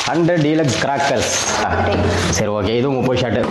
Hundred deluxe crackers சரி okay இதுவும் முப்பது ஷாட்டு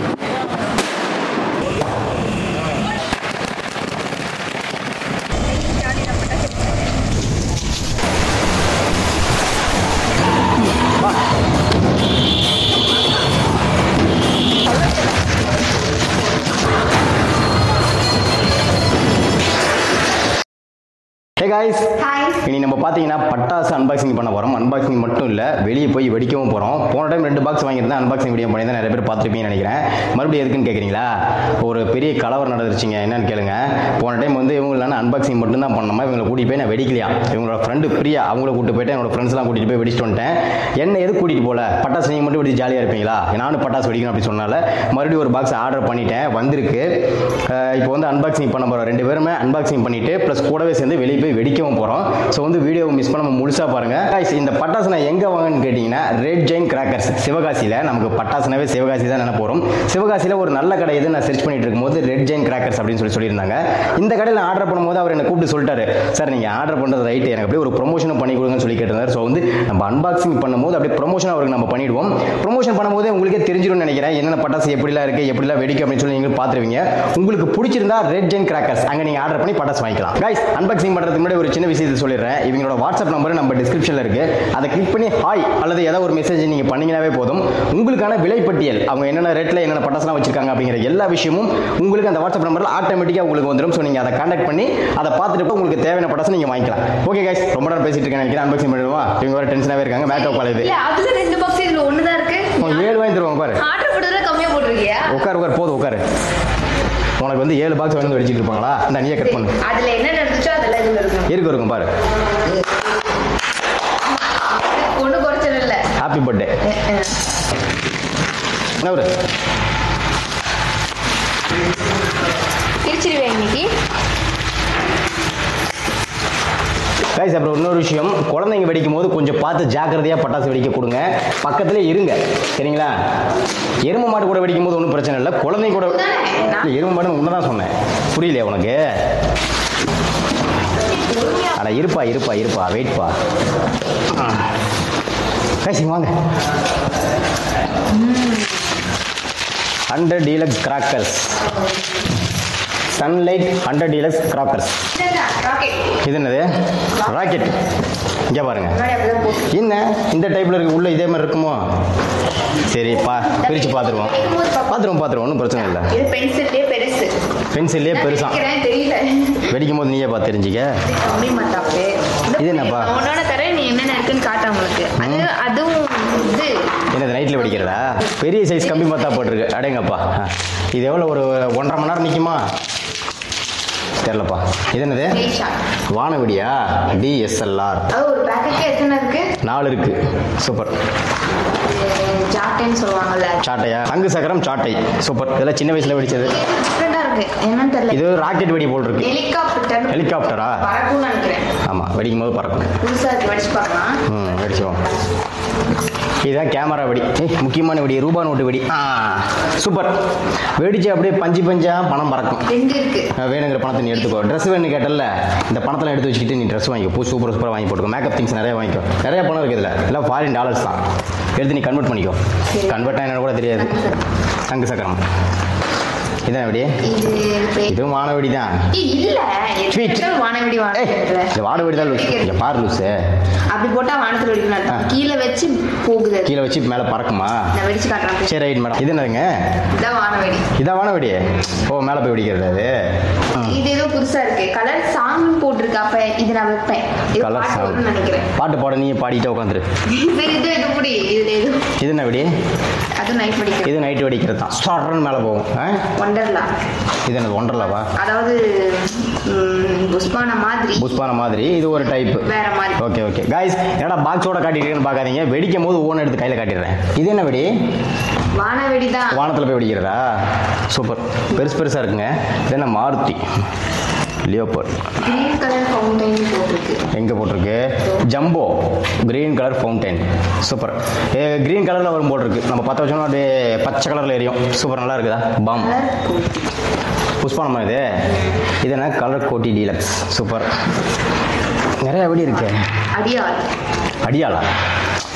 ஹே காய்ஸ் ஹாய் இனி நம்ம பார்த்தீங்கன்னா பட்டாசு அன்பாக்சிங் பண்ண போகிறோம் அன்பாக்சிங் மட்டும் இல்லை வெளியே போய் வெடிக்கவும் போகிறோம் போன டைம் ரெண்டு பாக்ஸ் வாங்கியிருந்தேன் அன்பாக்சிங் வீடியோ பண்ணி தான் நிறைய பேர் பார்த்துருப்பீங்கன்னு நினைக்கிறேன் மறுபடியும் எதுக்குன்னு கேட்குறீங்களா ஒரு பெரிய கலவரம் நடந்துருச்சுங்க என்னன்னு கேளுங்க போன டைம் வந்து இவங்களான அன்பாக்சிங் மட்டும் தான் பண்ணோமா இவங்களை கூட்டிகிட்டு போய் நான் வெடிக்கலையா இவங்களோட ஃப்ரெண்டு பிரியா அவங்கள கூட்டிட்டு போயிட்டு என்னோட ஃப்ரெண்ட்ஸ்லாம் கூட்டிகிட்டு போய் வெடிச்சிட்டு வந்துட்டேன் என்ன எதுக்கு கூட்டிகிட்டு போகல பட்டாசு நீங்கள் மட்டும் வெடிச்சு ஜாலியாக இருப்பீங்களா நானும் பட்டாசு வெடிக்கணும் அப்படி சொன்னால மறுபடியும் ஒரு பாக்ஸ் ஆர்டர் பண்ணிட்டேன் வந்திருக்கு அஹ் இப்போ வந்து அன்பாக்சிங் பண்ண போகிறோம் ரெண்டு பேருமே அன்பாக்சிங் பண்ணிட்டு ப்ளஸ் கூடவே சேர்ந்து வெளியே போய் வெடிக்கவும் போகிறோம் ஸோ வந்து வீடியோ மிஸ் பண்ணாம முழுசாக பாருங்க Guys, இந்த பட்டாசு நான் எங்கே வாங்கன்னு கேட்டிங்கன்னா ரெட் ஜெயின் கிராக்கர்ஸ் சிவகாசியில் நமக்கு பட்டாசுனாவே சிவகாசி தான் நினைப்போம் போகிறோம் சிவகாசியில் ஒரு நல்ல கடை எது நான் சர்ச் பண்ணிட்டு இருக்கும்போது ரெட் ஜெயின் கிராக்கர்ஸ் அப்படின்னு சொல்லி சொல்லியிருந்தாங்க இந்த கடையில் ஆர்டர் பண்ணும்போது அவர் என்னை கூப்பிட்டு சொல்லிட்டாரு சார் நீங்கள் ஆர்டர் பண்ணுறது ரைட்டு எனக்கு அப்படியே ஒரு ப்ரொமோஷனும் பண்ணி கொடுங்கன்னு சொல்லி கேட்டிருந்தார் ஸோ வந்து நம்ம அன்பாக்சிங் பண்ணும்போது அப்படியே ப்ரொமோஷன் அவருக்கு நம்ம பண்ணிடுவோம் ப்ரொமோஷன் பண்ணும்போது உங்களுக்கே தெரிஞ்சிடும்னு நினைக்கிறேன் என்னென்ன பட்டாசு எப்படிலாம் இருக்குது எப்படிலாம் வெடிக்கும் அப்படின்னு சொல்லி நீங்கள் பார்த்துருவீங்க உங்களுக்கு பிடிச்சிருந்தா ரெட் ஜெயின் கிராக்கர்ஸ் அங்கே நீங்கள் ஆர்டர் பண்ணி பட்டாசு வாங்கிக்கலாம் கைஸ் அன்பாக்சிங் பண்ணுறதுக்கு முன்னாடி ஒரு சின்ன விஷயத்தை சொல்லிடுறேன் இவங்களோட வாட்ஸ்அப் நம்பர் நம்ம டிஸ்கிரிப்ஷனில் இருக்குது அதை கிளிக் பண்ணி ஹாய் அல்லது ஏதாவது ஒரு மெசேஜ் நீங்கள் பண்ணீங்கனாவே போதும் உங்களுக்கான விலைப்பட்டியல் அவங்க என்னென்ன ரேட்டில் என்னென்ன பட்டாசுலாம் வச்சிருக்காங்க அப்படிங்கிற எல்லா விஷயமும் உங்களுக்கு அந்த வாட்ஸ்அப் நம்பரில் ஆட்டோமேட்டிக்காக உங்களுக்கு வந்துடும் ஸோ நீங்கள் அதை கான்டாக்ட் பண்ணி அதை பார்த்துட்டு உங்களுக்கு தேவையான பட்டாசு நீங்கள் வாங்கிக்கலாம் ஓகே கைஸ் ரொம்ப நேரம் பேசிட்டு இருக்கேன் நினைக்கிறேன் அன்பாக்சிங் பண்ணிடுவா இவங்க வேறு டென்ஷனாகவே இருக்காங்க மேக்கப் காலேஜ் இல்ல அதுல ரெண்டு பாக்ஸ் இதுல ஒண்ணுதான் இருக்கு ஏழு வாங்கி தருவாங்க பாரு ஆர்டர் போட்டதுல கம்மியா போட்டிருக்கியா உட்கார் உட்கார் போதும் உட்காரு உனக்கு வந்து ஏழு பாக்ஸ் வந்து வெடிச்சிட்டு இருப்பாங்களா இந்த நீயே கட் பண்ணு அதுல என்ன நடந்துச்சோ அதெல்லாம் இதுல இருக்கும் இருக்கு இருக்கும் பாரு ஒண்ணு குறைச்சல் இல்ல ஹாப்பி பர்த்டே அஹ், அஹ். என்ன ஒரு பிரிச்சிருவேன் இன்னைக்கு கைஸ் அப்புறம் இன்னொரு விஷயம் குழந்தைங்க வெடிக்கும் போது கொஞ்சம் பார்த்து ஜாக்கிரதையாக பட்டாசு வெடிக்க கொடுங்க பக்கத்துலேயே இருங்க சரிங்களா எருமை மாடு கூட வெடிக்கும் போது ஒன்றும் பிரச்சனை இல்லை குழந்தைங்க கூட இல்லை எருமை மாடு உன்னை தான் சொன்னேன் புரியலையா உனக்கு அட இருப்பா இருப்பா இருப்பா வெயிட்பா கைசி வாங்க hundred deluxe crackers sunlight hundred deluxe crackers rocket இது என்னது ராக்கெட் இங்கே பாருங்க முன்னாடி அப்படிதான் போட்டு என்ன இந்த டைப்ல இருக்கு உள்ள இதே மாதிரி இருக்குமோ சரி பா பிரிச்சு பார்த்துருவோம் பார்த்துருவோம் பார்த்துருவோம் ஒன்றும் பிரச்சனை இல்லை இது பென்சில்லே பெருசு பென்சில்லே பெருசா நினைக்கிறேன், தெரியல வெடிக்கும் போது நீயே பார்த்து தெரிஞ்சுக்க இது கம்மி மத்தாப்பு இது என்னப்பா? உன்னோட தர நீ என்னென்ன இருக்குன்னு காட்ட உங்களுக்கு அது அதுவும் இது என்னது நைட்டில் வெடிக்கிறதா பெரிய சைஸ் கம்பி மத்தா போட்டிருக்கு அடேங்கப்பா ஆ. இது எவ்வளோ ஒரு ஒன்றரை மணி நேரம் நிற்குமா தெரிலப்பா இது என்னது Play shot. வானவெடியா டிஎஸ்எல்ஆர் அது ஒரு பேக்கெட்ல எத்தனை இருக்கு நாலு இருக்கு சூப்பர் இது ஜாட்டைன்னு சொல்லுவாங்கல்ல சாட்டையா தங்கு சக்கரம் சாட்டை சூப்பர் இதெல்லாம் சின்ன வயசுல வெடிச்சது டிஃப்ரெண்டா இருக்கு என்னன்னு தெரியல இது ராக்கெட் வெடி போல் இருக்கு ஹெலிகாப்டர் ஹெலிகாப்டரா பறக்கும்னு நினைக்கிறேன் ஆமாம் வெடிக்கும் போது பறக்கும் புதுசா இருக்கு படிச்சு பார்க்கலாம் ம் வெடிச்சோம் இதுதான் கேமரா வெடி ஏய், முக்கியமான வெடி ரூபா நோட்டு வெடி ஆ சூப்பர் வெடிச்சு அப்படியே பஞ்சு பஞ்சா பணம் பறக்கும் ரெண்டு இருக்கு அஹ் வேணுங்கிற பணத்தை நீ எடுத்துக்கோ ட்ரெஸ் வேணும் கேட்டல இந்த பணத்தெல்லாம் எடுத்து வச்சுக்கிட்டு நீ ட்ரெஸ் வாங்கிக்கோ பூ சூப்பர் சூப்பராக வாங்கி போட்டுக்கோ மேக்கப் திங்ஸ் நிறைய வாங்கிக்கோ நிறைய பணம் இருக்குது இதில் எல்லாம் ஃபாரின் டாலர்ஸ் தான் எடுத்து நீ கன்வெர்ட் பண்ணிக்கோ சரி. கன்வெர்ட் ஆகினா கூட தெரியாது தங்கு சக்கரம் இதான் வெடி இது பே- இதுவும் வான வெடி தான் ஏய், இல்ல Sweet. எத்தனை வானவெடி ஏய் வானத்துல இந்த வான வெடி தான் லூஸ் இங்கே பாரு லூஸு அப்படி போட்டா வானத்துல வெடிக்கணும் அர்த்தம். ஆ. கீழே வச்சு போகுது அது. கீழே வச்சு மேலே பறக்குமா நான் வெடிச்சு காட்டுறேன் சரி ரைட் மேடம் இது என்னதுங்க இதான் வானவெடி இதான் வான வெடி ஓ மேலே போய் வெடிக்கிறது அது ம். இது ஏதோ புதுசா இருக்கு கலர் சாங் போட்டிருக்கு அப்ப இது நான் வைப்பேன் இது Colour பாட்டு song. வரும்னு நினைக்கிறேன் பாட்டு பாட நீ பாடிட்டே உட்காந்துரு சரி இது இது புடி இது இது இது என்ன வெடி அதுவும் நைட் படிக்கிறது இது நைட்டு வெடிக்கிறது தான் ஸ்டார்ட்னு மேலே போகும் ஆ ஒண்டர்லா இது என்னது ஒன்றலவா அதாவது ம், புஷ்பான மாதிரி புஷ்பான மாதிரி இது ஒரு டைப்பு வேற மாதிரி ஓகே ஓகே காய்ஸ் என்னடா பாக்ஸோட காட்டிட்டு பார்க்காதீங்க வெடிக்கும் போது ஓன் எடுத்து கையில் காட்டிடுறேன் இது என்ன வெடி வானவெடி தான் வானத்தில் போய் வெடிக்கிறதா சூப்பர் பெருசு பெருசாக இருக்குங்க இது என்ன Maruti leopard green colour fountain போட்டிருக்கு எங்கே போட்டிருக்கு jumbo green colour fountain super green கலரில் வரும் போட்டிருக்கு நம்ம பற்ற வச்சோம்னா அப்படியே பச்சை கலரில் எரியும் சூப்பர் நல்லா இருக்குதா பாம் கலர் புஷ்பானமா இது இது என்ன கலர் கோட்டி டீலக்ஸ் சூப்பர் நிறைய வெடி இருக்கு அடியால் அடியாளா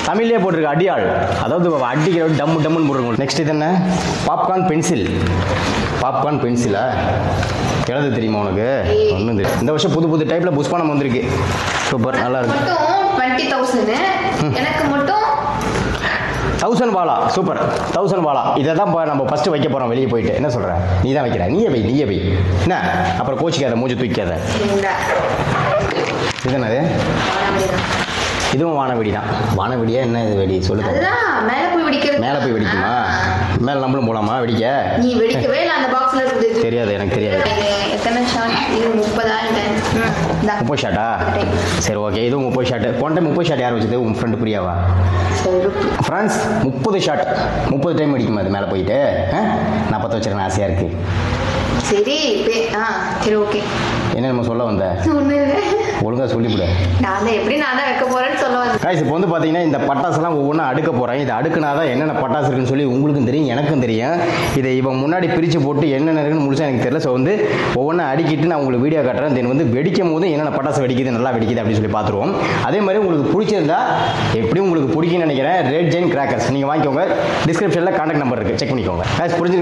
தமிழ்லேயே போட்டிருக்கு அடியாள் அதாவது அடிக்கிற டம்மு டம்முன்னு போட்டிருக்கோம் நெக்ஸ்ட் இது என்ன பாப்கார்ன் பென்சில் பாப்கார்ன் பென்சிலா எழுத தெரியுமா உனக்கு ஒன்றும் தெரியும் இந்த வருஷம் புது புது டைப்பில் புஷ்பானம் வந்திருக்கு சூப்பர் நல்லா இருக்கு மட்டும் டுவெண்ட்டி தௌசண்ட் எனக்கு மட்டும் தௌசண்ட் பாலா சூப்பர் தௌசண்ட் பாலா இதை தான் இப்போ நம்ம ஃபஸ்ட்டு வைக்க போகிறோம் வெளியே போயிட்டு என்ன சொல்கிற நீ தான் வைக்கிற நீயே வை நீயே வை என்ன அப்புறம் கோச்சிக்காத மூஞ்சி தூக்காத இந்த இது என்னது வானவெடிதான். இதுவும் வானவெடி தான் வானவெடியா என்ன இது வெடி சொல்லுங்க அதுதான் மேல போய் வெடிக்கிறது மேலே போய் வெடிக்குமா மேலே நம்மளும் போகலாமா வெடிக்க நீ வெடிக்கவே இல்லை அந்த பாக்ஸ்ல இருக்குது தெரியாது எனக்கு தெரியாது இது எத்தனை ஷாட் இது முப்பதா இல்லை ம், இந்தா. முப்பது ஷாட்டா சரி ஓகே இதுவும் முப்பது ஷாட்டு போன டைம் முப்பது ஷாட் யார் வச்சது உங்கள் ஃப்ரெண்டு பிரியாவா செருப்பு. ஃப்ரெண்ட்ஸ் முப்பது ஷாட் முப்பது டைம் அடிக்குமா அது மேலே போயிட்டு ஆ? நான் பற்ற வச்சிருக்கேன் ஆசையாக இருக்குது சரி பே- ஆ சரி ஓகே என்ன நம்ம சொல்ல வந்த ஒண்ணு இல்லை ஒழுங்காக சொல்லிவிடு நான் தான் எப்படி நான் தான் வைக்க போறேன்னு சொல்ல வந்தேன் காய்ஸ் இப்போ வந்து பார்த்தீங்கன்னா இந்த பட்டாசுலாம் ஒவ்வொன்றா அடுக்க போகிறேன் இதை அடுக்குனா தான் என்னென்ன பட்டாசு இருக்குன்னு சொல்லி உங்களுக்கும் தெரியும் எனக்கும் தெரியும் இதை இவன் முன்னாடி பிரித்து போட்டு என்னென்ன இருக்குன்னு முழுசாக எனக்கு தெரியல ஸோ வந்து ஒவ்வொன்றா அடுக்கிட்டு நான் உங்களுக்கு வீடியோ காட்டுறேன் தென் வந்து வெடிக்கும் போது என்னென்ன பட்டாசு வெடிக்குது நல்லா வெடிக்குது அப்படின்னு சொல்லி பார்த்துருவோம் அதே மாதிரி உங்களுக்கு பிடிச்சிருந்தா எப்படியும் உங்களுக்கு பிடிக்கும்னு நினைக்கிறேன் ரெட் ஜெயின் கிராக்கர்ஸ் நீங்கள் வாங்கிக்கோங்க டிஸ்கிரிப்ஷனில் கான்டாக்ட் நம்பர் இருக்குது செக் பண்ணிக்கோங்க காய்ஸ் புரிஞ்சு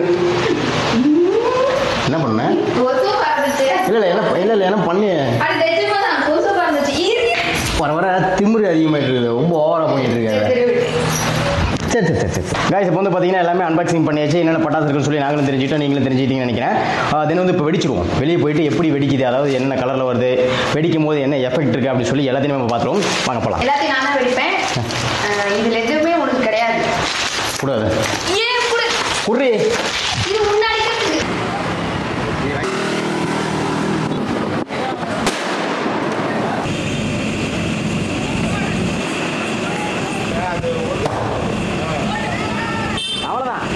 என்ன பண்ணேன் கொசு பறந்துச்சு இல்லை இல்லை என்ன இல்லை இல்லை என்ன பண்ணி அது நிஜமா தான் கொசு பறந்துச்சு இரு. வர வர திமிரு அதிகமாகிட்டு இருக்குது ரொம்ப ஓவராக பண்ணிட்டு சரி, இருக்காரு சரி, விடு. சரி சரி சரி சரி காய்ஸ் இப்போ வந்து பார்த்தீங்கன்னா எல்லாமே அன்பாக்சிங் பண்ணியாச்சு என்னென்ன பட்டாசு இருக்குன்னு சொல்லி நாங்களும் தெரிஞ்சுக்கிட்டோம் நீங்களும் தெரிஞ்சுக்கிட்டீங்கன்னு நினைக்கிறேன் தென் வந்து இப்போ வெடிச்சிருவோம் வெளியே போயிட்டு எப்படி வெடிக்குது அதாவது என்ன கலரில் வருது வெடிக்கும் போது என்ன எஃபெக்ட் இருக்குது அப்படின்னு சொல்லி எல்லாத்தையும் நம்ம பார்த்துருவோம் வாங்க போகலாம் எல்லாத்தையும் நான் தான் வெடிப்பேன் ஆ, இதுல எதுவுமே உனக்கு கிடையாது கூடாது ஏன் கூட குர்ரி இது முன்னாடி இருக்குது. அவ்வளோதான்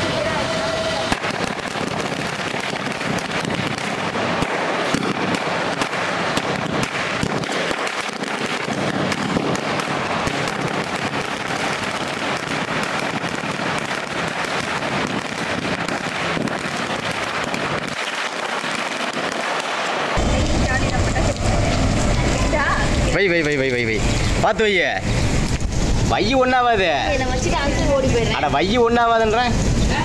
வை வை வை வை வை வை பார்த்து வைய வை ஒன்றாவாது என்னை வச்சுட்டு அங்கிட்டு ஓடி போயிடுறேன் அட வை ஒன்றாவாதுன்றேன்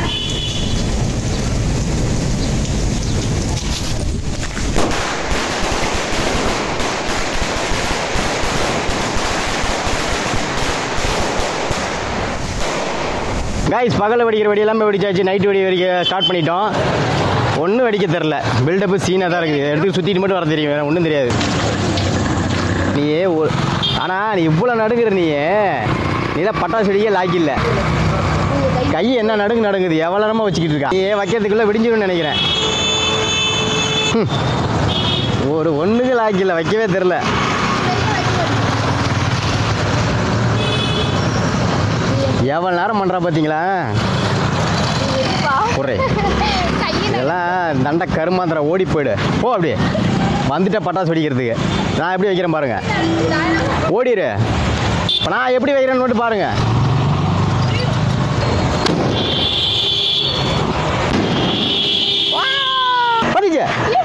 காய்ஸ் பகலில் வெடிக்கிற வெடி எல்லாமே வெடிச்சாச்சு நைட்டு வெடி வெடிக்க ஸ்டார்ட் பண்ணிட்டோம் ஒன்றும் வெடிக்க தெரில பில்டப்பு சீனாக தான் இருக்குது இடத்துக்கு சுற்றிட்டு மட்டும் வர தெரியும் வேறு ஒன்றும் தெரியாது நீயே ஒரு ஆனால் நீ இவ்வளோ நடுங்குற நீ நீ தான் பட்டாசு வெடிக்க லாக்கி இல்லை கை என்ன நடுங்கு நடுங்குது எவ்வளோ நேரமாக வச்சுக்கிட்டு இருக்கா நீ வைக்கிறதுக்குள்ளே விடிஞ்சிடும்னு நினைக்கிறேன் ஹம். ஒரு ஒன்றுக்கு லாக்கி இல்லை வைக்கவே தெரில எவ்வளோ நேரம் பண்ணுறா பார்த்தீங்களா குறை இதெல்லாம் தண்டை கருமாந்திர ஓடி போயிடு போ அப்படி வந்துட்ட பட்டாசு வெடிக்கிறதுக்கு நான் எப்படி வைக்கிறேன் பாருங்க ஓடிடு இப்போ நான் எப்படி வைக்கிறேன்னு மட்டும் பாருங்க பதிச்சு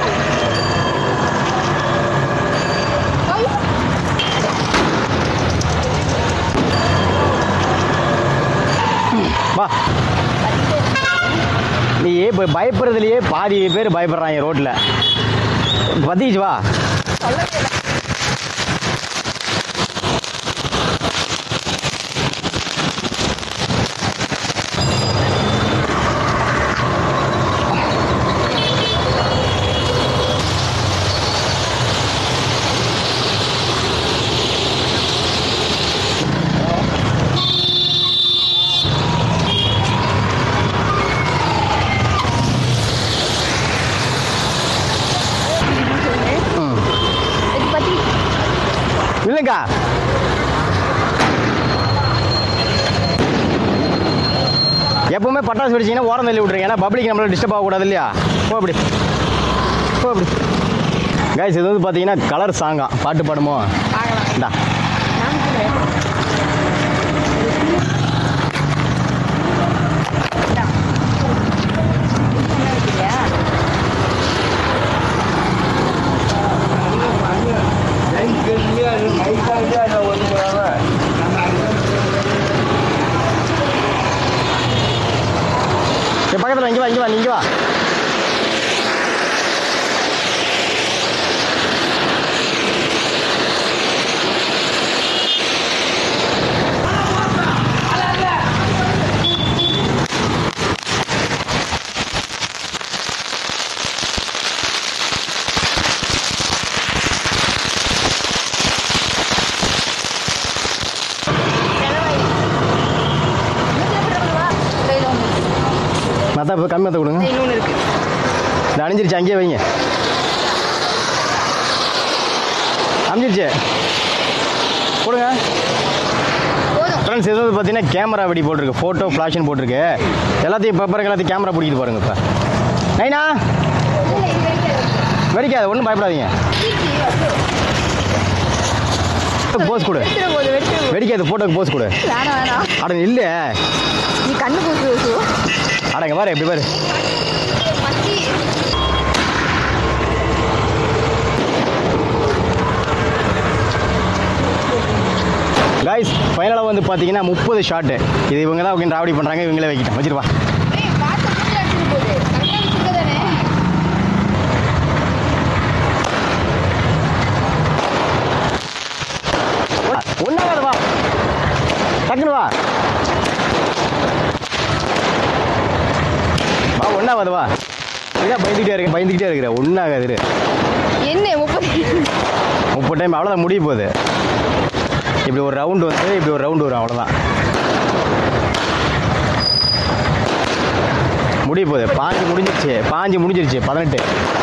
வா நீ இப்போ பயப்படுறதுலையே பாதி பேர் பயப்படுறாங்க ரோட்டில் பத்திச்சு வா இல்லைக்கா எப்பவுமே பட்டாசு வெடிச்சிங்கன்னா ஓரம் தள்ளி விட்ருங்க ஏன்னா பப்ளிக் நம்மள டிஸ்டர்ப் ஆகக்கூடாது இல்லையா போ அப்படி போ அப்படி கைஸ் இது வந்து பார்த்தீங்கன்னா கலர் சாங்கா பாட்டு பாடுமோ இந்தா பக்கத்தில் இங்கே வா இங்கே வா நீங்க வா மற்ற இப்போ கம்மி மற்ற கொடுங்க இன்னொன்று இருக்கு இது அணிஞ்சிருச்சு அங்கேயே வைங்க அணிஞ்சிருச்சு கொடுங்க போதும் ஃப்ரெண்ட்ஸ் இது வந்து பார்த்தீங்கன்னா கேமரா வெடி போட்டிருக்கு ஃபோட்டோ ஃப்ளாஷ்னு போட்டிருக்கு எல்லாத்தையும் பெப்பருக்கு எல்லாத்தையும் கேமரா பிடிக்குது பாருங்க இப்போ நைனா வெடிக்காது ஒன்றும் பயப்படாதீங்க போஸ் கொடு வெடிச்சிட போகுது வெடிச்சிட போகுது வெடிக்காது ஃபோட்டோக்கு போஸ் கொடு வேணாம் வேணாம் அட இல்லை நீ கண்ணு பூசு பூசு அட இங்க பாரு எப்படி பாரு மச்சி கைஸ் ஃபைனலாக வந்து பார்த்தீங்கன்னா முப்பது ஷாட்டு இது இவங்க தான் அவங்க ராவடி பண்ணுறாங்க இவங்களே வைக்கிட்டேன் வச்சிருவா ஏய் பார்த்து மூஞ்சி அடிச்சிட்டு போகுது கரெக்டாக வச்சுருக்க தானே ஒன்றாவது வா டக்குனு வா வா ஒன்றாவது வா இதான் பயந்துக்கிட்டே இருக்க பயந்துக்கிட்டே இருக்கிற ஒன்றாகாது இரு என்ன முப்பது முப்பது டைம் அவ்வளோதான் முடிய போகுது இப்படி ஒரு ரவுண்டு வந்து இப்படி ஒரு ரவுண்டு வரும் அவ்வளோதான் முடிய போகுது பாஞ்சு முடிஞ்சிருச்சு பாஞ்சு முடிஞ்சிருச்சு பதினெட்டு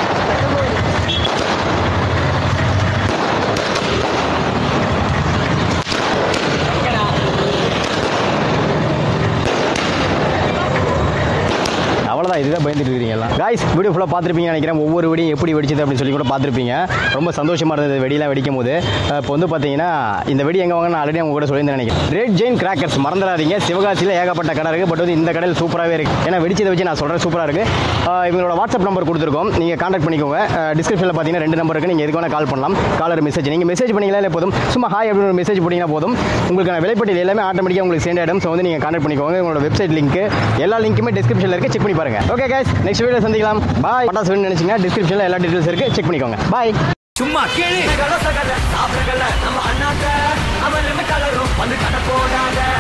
அவ்வளோதான் இதுதான் பயந்துட்டு இருக்கீங்க எல்லாம் காய்ஸ் வீடியோ ஃபுல்லாக பார்த்துருப்பீங்க நினைக்கிறேன் ஒவ்வொரு வெடியும் எப்படி வெடிச்சது அப்படின்னு சொல்லி கூட பார்த்துருப்பீங்க ரொம்ப சந்தோஷமாக இருந்தது வெடியெல்லாம் வெடிக்கும் போது அஹ் இப்போ வந்து பார்த்தீங்கன்னா இந்த வெடி எங்கே வாங்க ஆல்ரெடி அவங்க கூட சொல்லியிருந்தேன் நினைக்கிறேன் ரெட் ஜெயின் கிராக்கர்ஸ் மறந்துடாதீங்க சிவகாசியில் ஏகப்பட்ட கடை இருக்குது பட் வந்து இந்த கடையில் சூப்பராகவே இருக்குது ஏன்னா வெடிச்சதை வச்சு நான் சொல்கிறேன் சூப்பராக இருக்குது இவங்களோட வாட்ஸ்அப் நம்பர் கொடுத்துருக்கோம் நீங்கள் கான்டாக்ட் பண்ணிக்கோங்க டிஸ்கிரிப்ஷனில் பார்த்தீங்கன்னா ரெண்டு நம்பர் இருக்குது நீங்கள் எதுக்கு வேணால் கால் பண்ணலாம் காலர் மெசேஜ் நீங்கள் மெசேஜ் பண்ணிங்களா போதும் சும்மா ஹாய் அப்படின்னு ஒரு மெசேஜ் பண்ணிங்கன்னா போதும் உங்களுக்கான விலைப்பட்டியல் எல்லாமே ஆட்டோமேட்டிக்காக உங்களுக்கு சென்ட் ஆகிடும் ஸோ வந்து நீங்கள் கான்டாக்ட் பண்ணிக்கோங்க உங்களோட வெப்சைட் லிங்க் எல்லா லிங்க்குமே டிஸ்கிரிப்ஷனில் இருக்குது செக் பண்ணி பாருங்க ஓகே கைஸ் நெக்ஸ்ட் வீடியோ சந்திக்கலாம் பாய் பட்டாசு வேணும்னு நினச்சிங்கன்னா டிஸ்கிரிப்ஷனில் எல்லா டீட்டெயில்ஸ் இருக்குது செக் பண்ணிக்கோங்க பாய் சும்மா கேளு சாப்பிடல நம்ம அண்ணாத்த அவன் கலரும் வந்து கடை போடாத